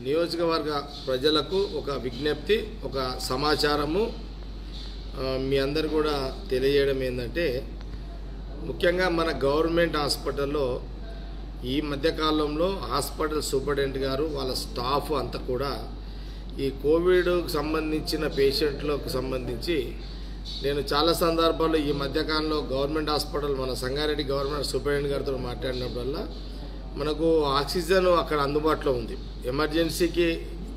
నియోజకవర్గ ప్రజలకు ఒక విజ్ఞప్తి ఒక సమాచారము ఆ, మీ అందరు కూడా తెలియజేయడం ఏంటంటే ముఖ్యంగా మన గవర్నమెంట్ హాస్పిటల్లో ఈ మధ్యకాలంలో హాస్పిటల్ సూపరింటెండెంట్ గారు వాళ్ళ స్టాఫ్ అంతా కూడా ఈ కోవిడ్కి సంబంధించిన పేషెంట్లకు సంబంధించి నేను చాలా సందర్భాల్లో ఈ మధ్యకాలంలో గవర్నమెంట్ హాస్పిటల్ మన సంగారెడ్డి గవర్నమెంట్ సూపరింటెండెంట్ గారితో మాట్లాడినప్పుడల్లా మనకు ఆక్సిజన్ అక్కడ అందుబాటులో ఉంది ఎమర్జెన్సీకి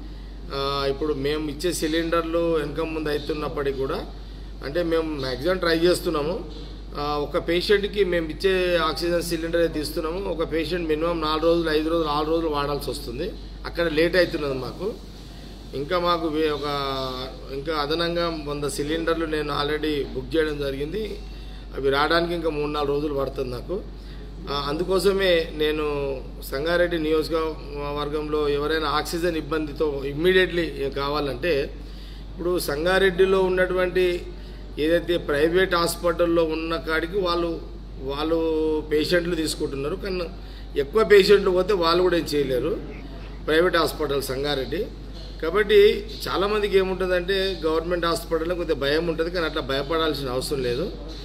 ఆ, ఇప్పుడు మేము ఇచ్చే సిలిండర్లు వెనక ముందు అవుతున్నప్పటికీ కూడా అంటే మేము మ్యాక్సిమం ట్రై చేస్తున్నాము ఆ, ఒక పేషెంట్కి మేము ఇచ్చే ఆక్సిజన్ సిలిండర్ అయితే ఇస్తున్నాము ఒక పేషెంట్ మినిమం నాలుగు రోజులు ఐదు రోజులు ఆరు రోజులు వాడాల్సి వస్తుంది అక్కడ లేట్ అవుతున్నది మాకు ఇంకా మాకు వే- ఒక ఇంకా అదనంగా వంద సిలిండర్లు నేను ఆల్రెడీ బుక్ చేయడం జరిగింది అవి రావడానికి ఇంకా మూడు నాలుగు రోజులు పడుతుంది నాకు ఆ, అందుకోసమే నేను సంగారెడ్డి నియోజకవర్గంలో ఎవరైనా ఆక్సిజన్ ఇబ్బందితో ఇమ్మీడియట్లీ కావాలంటే ఇప్పుడు సంగారెడ్డిలో ఉన్నటువంటి ఏదైతే ప్రైవేట్ హాస్పిటల్లో ఉన్న కాడికి వాళ్ళు వాళ్ళు పేషెంట్లు తీసుకుంటున్నారు కానీ ఎక్కువ పేషెంట్లు పోతే వాళ్ళు కూడా ఏం చేయలేరు ప్రైవేట్ హాస్పిటల్ సంగారెడ్డి కాబట్టి చాలామందికి ఏముంటుందంటే గవర్నమెంట్ హాస్పిటల్లో కొద్దిగా భయం ఉంటుంది కానీ అట్లా భయపడాల్సిన అవసరం లేదు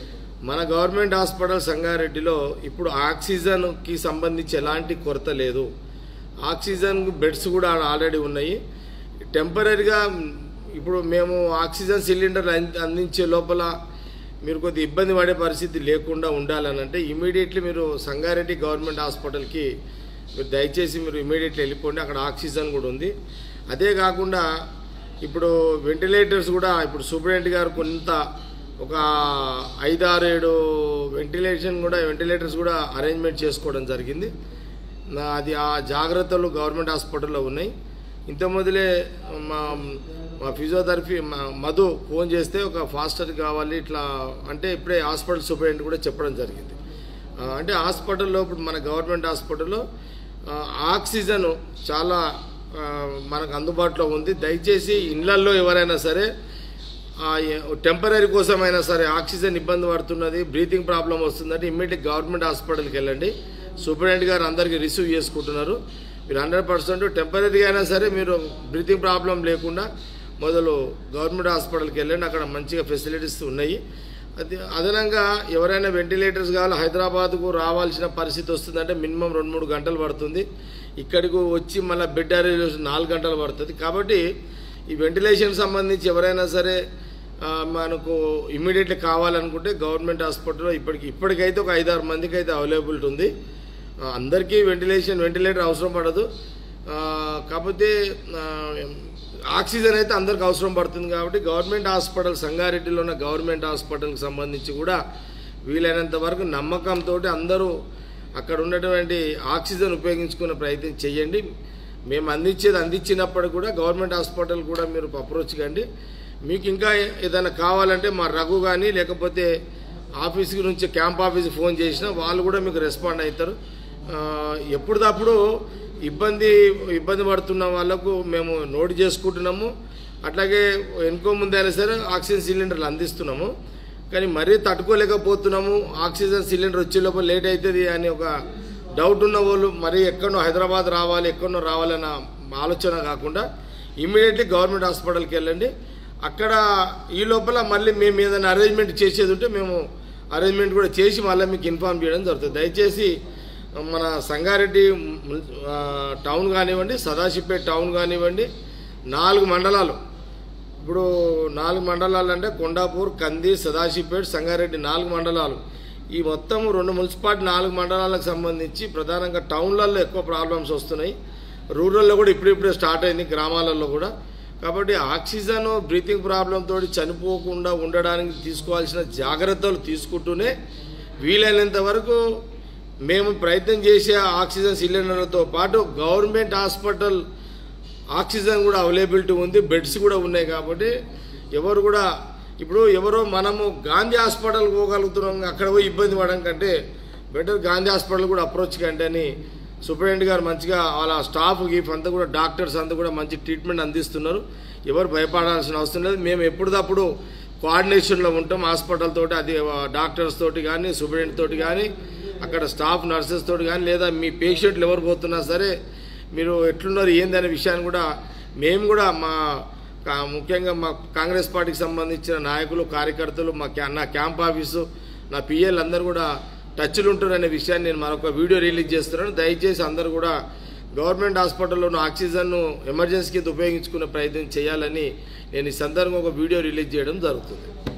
మన గవర్నమెంట్ హాస్పిటల్ సంగారెడ్డిలో ఇప్పుడు ఆక్సిజన్కి సంబంధించి ఎలాంటి కొరత లేదు ఆక్సిజన్ బెడ్స్ కూడా ఆల్రెడీ ఉన్నాయి టెంపరీగా ఇప్పుడు మేము ఆక్సిజన్ సిలిండర్ అంది- అందించే లోపల మీరు కొద్ది ఇబ్బంది పడే పరిస్థితి లేకుండా ఉండాలని అంటే ఇమీడియట్లీ మీరు సంగారెడ్డి గవర్నమెంట్ హాస్పిటల్కి మీరు దయచేసి మీరు ఇమీడియట్లీ వెళ్ళిపోండి అక్కడ ఆక్సిజన్ కూడా ఉంది అదే కాకుండా ఇప్పుడు వెంటిలేటర్స్ కూడా ఇప్పుడు సూపరింటెండెంట్ గారు కొంత ఒక ఐదారు ఏడు వెంటిలేషన్ కూడా వెంటిలేటర్స్ కూడా అరేంజ్మెంట్ చేసుకోవడం జరిగింది నా అది ఆ జాగ్రత్తలు గవర్నమెంట్ హాస్పిటల్లో ఉన్నాయి ఇంత మొదలే మా మా ఫిజియోథెరపీ మా మధు ఫోన్ చేస్తే ఒక ఫాస్టర్ కావాలి ఇట్లా అంటే ఇప్పుడే హాస్పిటల్ సూపరింటెండెంట్ కూడా చెప్పడం జరిగింది ఆ, అంటే హాస్పిటల్లో ఇప్పుడు మన గవర్నమెంట్ హాస్పిటల్లో ఆ, ఆక్సిజన్ చాలా ఆ, మనకు అందుబాటులో ఉంది దయచేసి ఇళ్లల్లో ఎవరైనా సరే టెంపరీ కోసమైనా సరే ఆక్సిజన్ ఇబ్బంది పడుతున్నది బ్రీతింగ్ ప్రాబ్లం వస్తుందంటే ఇమ్మీడియట్ గవర్నమెంట్ హాస్పిటల్కి వెళ్ళండి సూపరింటెండెంట్ గారు అందరికీ రిసీవ్ చేసుకుంటున్నారు మీరు హండ్రెడ్ పర్సెంట్ టెంపరీగా అయినా సరే మీరు బ్రీతింగ్ ప్రాబ్లం లేకుండా మొదలు గవర్నమెంట్ హాస్పిటల్కి వెళ్ళండి అక్కడ మంచిగా ఫెసిలిటీస్ ఉన్నాయి అది అదనంగా ఎవరైనా వెంటిలేటర్స్ కావాలి హైదరాబాద్కు రావాల్సిన పరిస్థితి వస్తుందంటే మినిమం రెండు మూడు గంటలు పడుతుంది ఇక్కడికి వచ్చి మళ్ళీ బెడ్ అరేంజ్ నాలుగు గంటలు పడుతుంది కాబట్టి ఈ వెంటిలేషన్ సంబంధించి ఎవరైనా సరే ఆ, మనకు ఇమ్మీడియట్లీ కావాలనుకుంటే గవర్నమెంట్ హాస్పిటల్లో ఇప్పటికి ఇప్పటికైతే ఒక ఐదారు మందికి అయితే అవైలబిలిటీ ఉంది ఆ, అందరికీ వెంటిలేషన్ వెంటిలేటర్ అవసరం పడదు ఆ, కాకపోతే ఆ, ఆక్సిజన్ అయితే అందరికి అవసరం పడుతుంది కాబట్టి గవర్నమెంట్ హాస్పిటల్ సంగారెడ్డిలో ఉన్న గవర్నమెంట్ హాస్పిటల్కి సంబంధించి కూడా వీలైనంత వరకు నమ్మకంతో అందరూ అక్కడ ఉన్నటువంటి ఆక్సిజన్ ఉపయోగించుకునే ప్రయత్నం చేయండి మేము అందించేది అందించినప్పుడు కూడా గవర్నమెంట్ హాస్పిటల్ కూడా మీరు అప్రోచ్ కండి మీకు ఇంకా ఏదైనా కావాలంటే మా రఘు కానీ లేకపోతే ఆఫీస్ నుంచి క్యాంప్ ఆఫీస్ ఫోన్ చేసినా వాళ్ళు కూడా మీకు రెస్పాండ్ అవుతారు ఆ, ఎప్పటిదప్పుడు ఇబ్బంది ఇబ్బంది పడుతున్న వాళ్ళకు మేము నోట్ చేసుకుంటున్నాము అట్లాగే ఎన్కో ముందైనా సరే ఆక్సిజన్ సిలిండర్లు అందిస్తున్నాము కానీ మరీ తట్టుకోలేకపోతున్నాము ఆక్సిజన్ సిలిండర్ వచ్చే లోపల లేట్ అవుతుంది అని ఒక డౌట్ ఉన్న వాళ్ళు మరీ ఎక్కడో హైదరాబాద్ రావాలి ఎక్కడో రావాలన్న ఆలోచన కాకుండా ఇమీడియట్లీ గవర్నమెంట్ హాస్పిటల్కి వెళ్ళండి అక్కడ ఈ లోపల మళ్ళీ మేము ఏదైనా అరేంజ్మెంట్ చేసేది ఉంటే మేము అరేంజ్మెంట్ కూడా చేసి మళ్ళీ మీకు ఇన్ఫార్మ్ చేయడం జరుగుతుంది దయచేసి మన సంగారెడ్డి మున్- ఆ, టౌన్ కానివ్వండి సదాశివపేట టౌన్ కానివ్వండి నాలుగు మండలాలు ఇప్పుడు నాలుగు మండలాలు అంటే కొండాపూర్ కంది సదాశివపేట సంగారెడ్డి నాలుగు మండలాలు ఈ మొత్తం రెండు మున్సిపాలిటీ నాలుగు మండలాలకు సంబంధించి ప్రధానంగా టౌన్లలో ఎక్కువ ప్రాబ్లమ్స్ వస్తున్నాయి రూరల్లో కూడా ఇప్పుడిప్పుడే స్టార్ట్ అయింది గ్రామాలలో కూడా కాబట్టి ఆక్సిజన్ బ్రీతింగ్ ప్రాబ్లంతో చనిపోకుండా ఉండడానికి తీసుకోవాల్సిన జాగ్రత్తలు తీసుకుంటూనే వీలైనంత వరకు మేము ప్రయత్నం చేసే ఆక్సిజన్ సిలిండర్లతో పాటు గవర్నమెంట్ హాస్పిటల్ ఆక్సిజన్ కూడా అవైలబిలిటీ ఉంది బెడ్స్ కూడా ఉన్నాయి కాబట్టి ఎవరు కూడా ఇప్పుడు ఎవరో మనము గాంధీ హాస్పిటల్ పోగలుగుతున్నాం అక్కడ పోయి ఇబ్బంది పడడం కంటే బెటర్ గాంధీ హాస్పిటల్ కూడా అప్రోచ్ కంటే అని సూపరింటెండెంట్ గారు మంచిగా వాళ్ళ స్టాఫ్ గీఫ్ అంతా కూడా డాక్టర్స్ అంతా కూడా మంచి ట్రీట్మెంట్ అందిస్తున్నారు ఎవరు భయపడాల్సిన అవసరం లేదు మేము ఎప్పటికప్పుడు కోఆర్డినేషన్లో ఉంటాం హాస్పిటల్ తోటి అది డాక్టర్స్ తోటి కానీ సూపరింటెండెంట్ తోటి కానీ అక్కడ స్టాఫ్ నర్సెస్ తోటి కానీ లేదా మీ పేషెంట్లు ఎవరు పోతున్నా సరే మీరు ఎట్లున్నారు ఏందనే విషయాన్ని కూడా మేము కూడా మా కా- ముఖ్యంగా మా కాంగ్రెస్ పార్టీకి సంబంధించిన నాయకులు కార్యకర్తలు మా క్యా నా క్యాంప్ ఆఫీసు నా పిఎల్ అందరూ కూడా టచ్లు ఉంటారు అనే విషయాన్ని నేను మరొక వీడియో రిలీజ్ చేస్తున్నాను దయచేసి అందరూ కూడా గవర్నమెంట్ హాస్పిటల్లో ఉన్న ఆక్సిజన్ను ఎమర్జెన్సీ కింద ఉపయోగించుకునే ప్రయత్నం చేయాలని నేను ఈ సందర్భంగా ఒక వీడియో రిలీజ్ చేయడం జరుగుతుంది